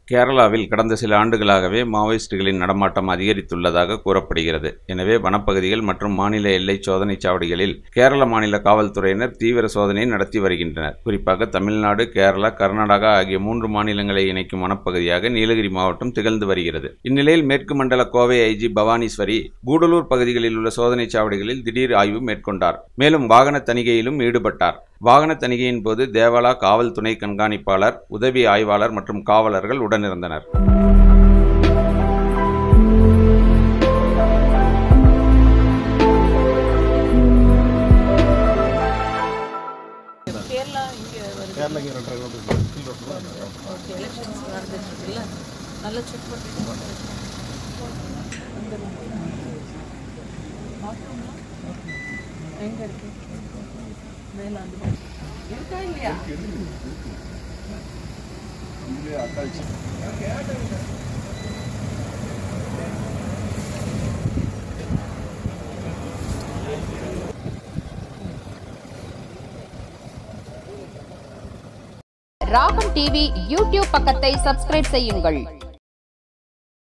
கேரளாவில் கடந்த சில ஆண்டுகளாகவே மாவோயிஸ்டுகளின் நடமாட்டம் அதிகரித்துள்ளதாக கூறப்படுகிறது எனவே வனப்பகுதிகள் மற்றும் மாநில எல்லை சோதனைச் சாவடிகளில் கேரள மாநில காவல்துறையினர் தீவிர சோதனை நடத்தி வருகின்றனர் குறிப்பாக தமிழ்நாடு கேரளா கர்நாடகா ஆகிய மூன்று மாநிலங்களை இணைக்கும் வனப்பகுதியாக நீலகிரி மாவட்டம் திகழ்ந்து வருகிறது இந்நிலையில் மேற்கு மண்டல கோவை ஐஜி பவானீஸ்வரி கூடலூர் பகுதிகளில் உள்ள சோதனைச் சாவடிகளில் திடீர் ஆய்வு மேற்கொண்டார் மேலும் வாகன தணிகையிலும் ஈடுபட்டார் வாகன தணிகையின் போது தேவாலா காவல் துணை கண்காணிப்பாளர் உதவி ஆய்வாளர் மற்றும் காவலர்கள் உடனிருந்தனர் கேரளா இங்கே வருது கேரளா இங்கே ரெண்டரை கிலோமீட்டர் கீழ் ரோட்டில் ஓகே எலெக்ஷன்ஸ் நடந்துட்டு இருக்குல்ல நல்லா செக் பண்ணிட்டு எங்க இருக்கு மேலாண்டு இருக்கா இல்லையா இதுலேயே அட்டாச்சு ராகம் டிவி யூடியூப் பக்கத்தை சப்ஸ்கிரைப் செய்யுங்கள்